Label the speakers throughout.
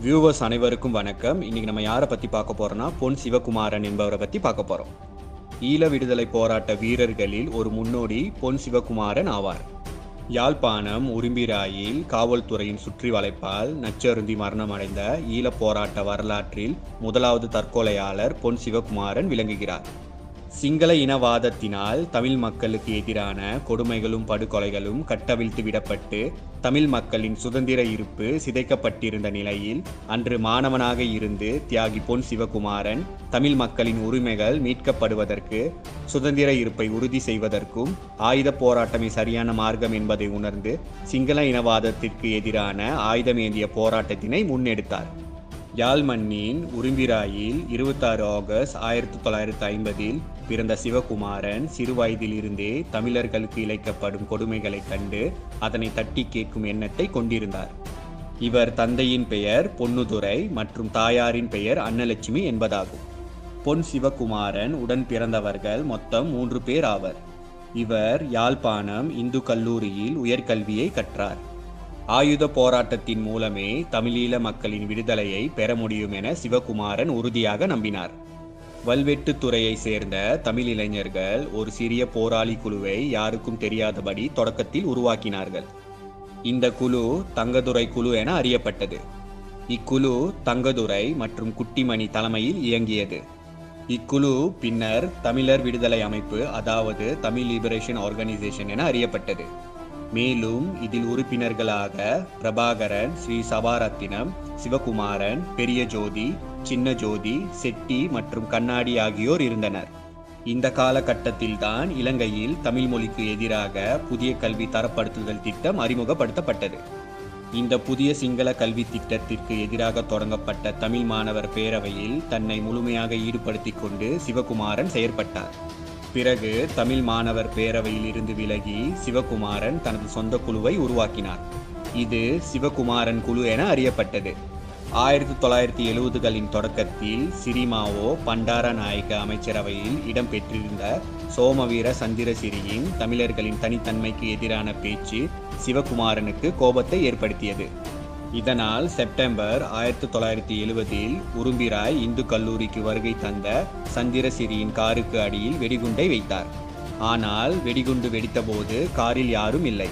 Speaker 1: viewers அனைவருக்கும் வணக்கம் இன்னைக்கு நம்ம யாரை பற்றி பார்க்க போறோம்னா பொன் சிவகுமாரன் என்பவரை பற்றி பார்க்க போறோம் ஈழ விடுதலை போராட்ட வீரர்களில் ஒரு முன்னோடி பொன் சிவகுமாரன் ஆவார் யாழ்ப்பாணம் உரும்பிராயில் காவல்துறையின் சுற்றி வளைப்பால் நச்சருந்தி மரணமடைந்த ஈழப் போராட்ட வரலாற்றில் முதலாவது தற்கொலையாளர் பொன் சிவகுமாரன் விளங்குகிறார் சிங்கள இனவாதத்தினால் தமிழ் மக்களுக்கு எதிரான கொடுமைகளும் படுகொலைகளும் கட்டவிழ்த்து விடப்பட்டு தமிழ் மக்களின் சுதந்திர இருப்பு சிதைக்கப்பட்டிருந்த நிலையில் அன்று மாணவனாக இருந்து தியாகி பொன் சிவகுமாரன் தமிழ் மக்களின் உரிமைகள் மீட்கப்படுவதற்கு சுதந்திர இருப்பை உறுதி செய்வதற்கும் ஆயுத போராட்டமே சரியான மார்க்கம் என்பதை உணர்ந்து சிங்கள இனவாதத்திற்கு எதிரான ஆயுதமேந்திய போராட்டத்தினை முன்னெடுத்தார் யாழ் மண்ணின் உரும்பிராயில் இருபத்தாறு ஆகஸ்ட் ஆயிரத்தி தொள்ளாயிரத்தி ஐம்பதில் பிறந்த சிவகுமாரன் சிறு வயதிலிருந்தே தமிழர்களுக்கு இழைக்கப்படும் கொடுமைகளைக் கண்டு அதனை தட்டி கேட்கும் எண்ணத்தை கொண்டிருந்தார் இவர் தந்தையின் பெயர் பொன்னுதுரை மற்றும் தாயாரின் பெயர் அன்னலட்சுமி என்பதாகும் பொன் சிவகுமாரன் உடன் பிறந்தவர்கள் மொத்தம் மூன்று பேர் ஆவர் இவர் யாழ்ப்பாணம் இந்து கல்லூரியில் உயர்கல்வியை கற்றார் ஆயுத போராட்டத்தின் மூலமே தமிழீழ மக்களின் விடுதலையை பெற முடியும் என சிவகுமாரன் உறுதியாக நம்பினார் வல்வெட்டு துறையை சேர்ந்த தமிழ் இளைஞர்கள் ஒரு சிறிய போராளி குழுவை யாருக்கும் தெரியாதபடி தொடக்கத்தில் உருவாக்கினார்கள் இந்த குழு தங்கதுரை குழு என அறியப்பட்டது இக்குழு தங்கதுரை மற்றும் குட்டிமணி தலைமையில் இயங்கியது இக்குழு பின்னர் தமிழர் விடுதலை அமைப்பு அதாவது தமிழ் லிபரேஷன் ஆர்கனைசேஷன் என அறியப்பட்டது மேலும் இதில் உறுப்பினர்களாக பிரபாகரன் ஸ்ரீ சபாரத்தினம் சிவகுமாரன் பெரிய ஜோதி சின்ன ஜோதி செட்டி மற்றும் கண்ணாடி ஆகியோர் இருந்தனர் இந்த காலகட்டத்தில்தான் இலங்கையில் தமிழ் மொழிக்கு எதிராக புதிய கல்வி தரப்படுத்துதல் திட்டம் அறிமுகப்படுத்தப்பட்டது இந்த புதிய சிங்கள கல்வி திட்டத்திற்கு எதிராக தொடங்கப்பட்ட தமிழ் மாணவர் பேரவையில் தன்னை முழுமையாக ஈடுபடுத்திக் கொண்டு சிவகுமாரன் செயற்பட்டார் பிறகு தமிழ் மாணவர் பேரவையில் இருந்து விலகி சிவகுமாரன் தனது சொந்த குழுவை உருவாக்கினார் இது சிவகுமாரன் குழு என அறியப்பட்டது ஆயிரத்தி தொள்ளாயிரத்தி எழுபதுகளின் தொடக்கத்தில் சிரிமாவோ பண்டார நாயக அமைச்சரவையில் இடம்பெற்றிருந்த சோமவீர சந்திரசிறியின் தமிழர்களின் தனித்தன்மைக்கு எதிரான பேச்சு சிவகுமாரனுக்கு கோபத்தை ஏற்படுத்தியது இதனால் செப்டம்பர் ஆயிரத்தி தொள்ளாயிரத்தி எழுபதில் உரும்பிராய் இந்து கல்லூரிக்கு வருகை தந்த சந்திரசிறியின் காருக்கு அடியில் வெடிகுண்டை வைத்தார் ஆனால் வெடிகுண்டு வெடித்தபோது காரில் யாரும் இல்லை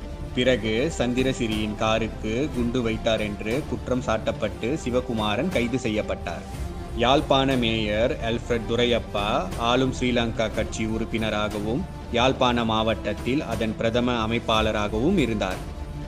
Speaker 1: பிறகு சந்திரசிறியின் காருக்கு குண்டு வைத்தார் என்று குற்றம் சாட்டப்பட்டு சிவகுமாரன் கைது செய்யப்பட்டார் யாழ்ப்பாண மேயர் அல்ஃபிரட் துரையப்பா ஆளும் ஸ்ரீலங்கா கட்சி உறுப்பினராகவும் யாழ்ப்பாண மாவட்டத்தில் அதன் பிரதம அமைப்பாளராகவும் இருந்தார்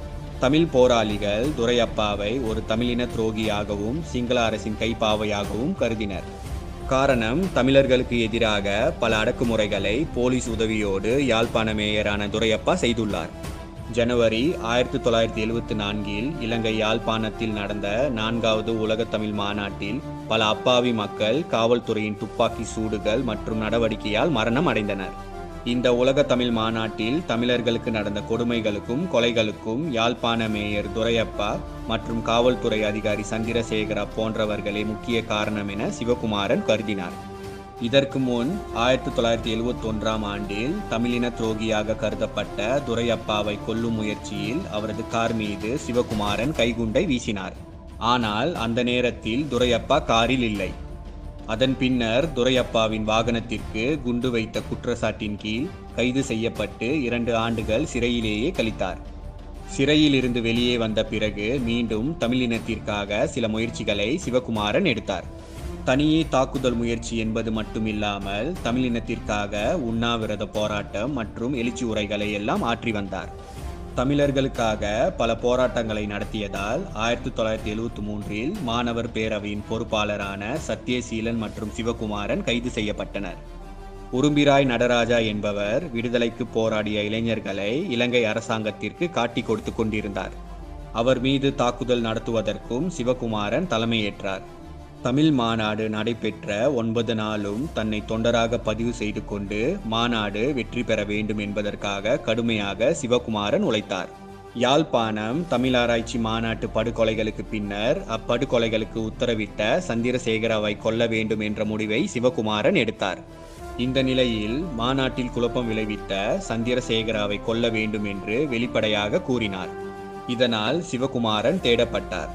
Speaker 1: தமிழ் போராளிகள் துரையப்பாவை ஒரு தமிழின துரோகியாகவும் சிங்கள அரசின் கைப்பாவையாகவும் கருதினர் காரணம் தமிழர்களுக்கு எதிராக பல அடக்குமுறைகளை போலீஸ் உதவியோடு யாழ்ப்பாண மேயரான துரையப்பா செய்துள்ளார் ஜனவரி ஆயிரத்தி தொள்ளாயிரத்தி எழுவத்தி நான்கில் இலங்கை யாழ்ப்பாணத்தில் நடந்த நான்காவது உலக தமிழ் மாநாட்டில் பல அப்பாவி மக்கள் காவல்துறையின் துப்பாக்கி சூடுகள் மற்றும் நடவடிக்கையால் மரணம் அடைந்தனர் இந்த உலக தமிழ் மாநாட்டில் தமிழர்களுக்கு நடந்த கொடுமைகளுக்கும் கொலைகளுக்கும் யாழ்ப்பாண மேயர் துரையப்பா மற்றும் காவல்துறை அதிகாரி சந்திரசேகரா போன்றவர்களே முக்கிய காரணம் என சிவகுமாரன் கருதினார் இதற்கு முன் ஆயிரத்தி தொள்ளாயிரத்தி எழுவத்தி ஒன்றாம் ஆண்டில் தமிழின துரோகியாக கருதப்பட்ட துரையப்பாவை கொல்லும் முயற்சியில் அவரது கார் மீது சிவகுமாரன் கைகுண்டை வீசினார் ஆனால் அந்த நேரத்தில் துரையப்பா காரில் இல்லை அதன் பின்னர் துரையப்பாவின் வாகனத்திற்கு குண்டு வைத்த குற்றச்சாட்டின் கீழ் கைது செய்யப்பட்டு இரண்டு ஆண்டுகள் சிறையிலேயே கழித்தார் சிறையில் இருந்து வெளியே வந்த பிறகு மீண்டும் தமிழினத்திற்காக சில முயற்சிகளை சிவகுமாரன் எடுத்தார் தனியே தாக்குதல் முயற்சி என்பது மட்டுமில்லாமல் தமிழினத்திற்காக உண்ணாவிரத போராட்டம் மற்றும் எழுச்சி உரைகளை எல்லாம் ஆற்றி வந்தார் தமிழர்களுக்காக பல போராட்டங்களை நடத்தியதால் ஆயிரத்தி தொள்ளாயிரத்தி எழுவத்தி மூன்றில் மாணவர் பேரவையின் பொறுப்பாளரான சத்யசீலன் மற்றும் சிவகுமாரன் கைது செய்யப்பட்டனர் உரும்பிராய் நடராஜா என்பவர் விடுதலைக்கு போராடிய இளைஞர்களை இலங்கை அரசாங்கத்திற்கு காட்டி கொடுத்து கொண்டிருந்தார் அவர் மீது தாக்குதல் நடத்துவதற்கும் சிவகுமாரன் தலைமையேற்றார் தமிழ் மாநாடு நடைபெற்ற ஒன்பது நாளும் தன்னை தொண்டராக பதிவு செய்து கொண்டு மாநாடு வெற்றி பெற வேண்டும் என்பதற்காக கடுமையாக சிவகுமாரன் உழைத்தார் யாழ்ப்பாணம் தமிழாராய்ச்சி மாநாட்டு படுகொலைகளுக்கு பின்னர் அப்படுகொலைகளுக்கு உத்தரவிட்ட சந்திரசேகராவை கொல்ல வேண்டும் என்ற முடிவை சிவகுமாரன் எடுத்தார் இந்த நிலையில் மாநாட்டில் குழப்பம் விளைவித்த சந்திரசேகராவை கொல்ல வேண்டும் என்று வெளிப்படையாக கூறினார் இதனால் சிவகுமாரன் தேடப்பட்டார்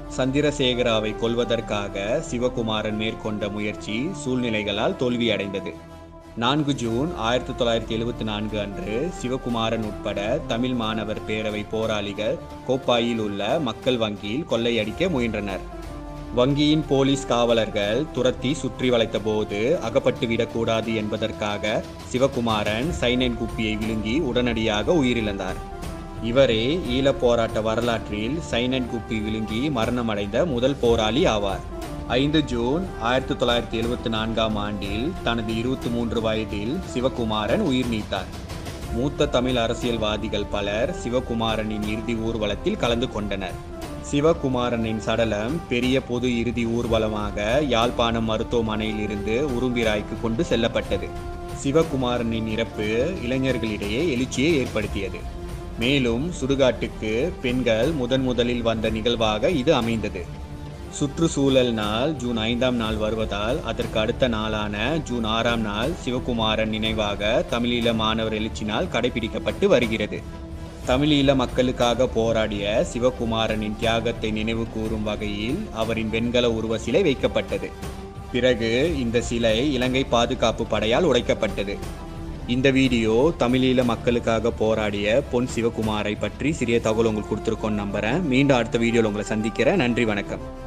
Speaker 1: சந்திரசேகராவை கொல்வதற்காக சிவகுமாரன் மேற்கொண்ட முயற்சி சூழ்நிலைகளால் தோல்வியடைந்தது நான்கு ஜூன் ஆயிரத்தி தொள்ளாயிரத்தி எழுபத்தி நான்கு அன்று சிவகுமாரன் உட்பட தமிழ் மாணவர் பேரவை போராளிகள் கோப்பாயில் உள்ள மக்கள் வங்கியில் கொள்ளையடிக்க முயன்றனர் வங்கியின் போலீஸ் காவலர்கள் துரத்தி சுற்றி வளைத்த போது அகப்பட்டு விடக்கூடாது என்பதற்காக சிவகுமாரன் சைனன் குப்பியை விழுங்கி உடனடியாக உயிரிழந்தார் இவரே ஈழப் போராட்ட வரலாற்றில் சைனன் குப்பி விழுங்கி மரணமடைந்த முதல் போராளி ஆவார் ஐந்து ஜூன் ஆயிரத்தி தொள்ளாயிரத்தி எழுபத்தி நான்காம் ஆண்டில் தனது இருபத்தி மூன்று வயதில் சிவகுமாரன் உயிர் நீத்தார் மூத்த தமிழ் அரசியல்வாதிகள் பலர் சிவகுமாரனின் இறுதி ஊர்வலத்தில் கலந்து கொண்டனர் சிவகுமாரனின் சடலம் பெரிய பொது இறுதி ஊர்வலமாக யாழ்ப்பாணம் மருத்துவமனையில் இருந்து உரும்பிராய்க்கு கொண்டு செல்லப்பட்டது சிவகுமாரனின் இறப்பு இளைஞர்களிடையே எழுச்சியை ஏற்படுத்தியது மேலும் சுடுகாட்டுக்கு பெண்கள் முதன் முதலில் வந்த நிகழ்வாக இது அமைந்தது சுற்றுச்சூழல் நாள் ஜூன் ஐந்தாம் நாள் வருவதால் அதற்கு அடுத்த நாளான ஜூன் ஆறாம் நாள் சிவகுமாரன் நினைவாக தமிழீழ மாணவர் எழுச்சி நாள் கடைபிடிக்கப்பட்டு வருகிறது தமிழீழ மக்களுக்காக போராடிய சிவகுமாரனின் தியாகத்தை நினைவு கூறும் வகையில் அவரின் வெண்கல உருவ சிலை வைக்கப்பட்டது பிறகு இந்த சிலை இலங்கை பாதுகாப்பு படையால் உடைக்கப்பட்டது இந்த வீடியோ தமிழீழ மக்களுக்காக போராடிய பொன் சிவகுமாரை பற்றி சிறிய தகவல் உங்களுக்கு கொடுத்துருக்கோன்னு நம்புறேன் மீண்டும் அடுத்த வீடியோவில் உங்களை சந்திக்கிறேன் நன்றி வணக்கம்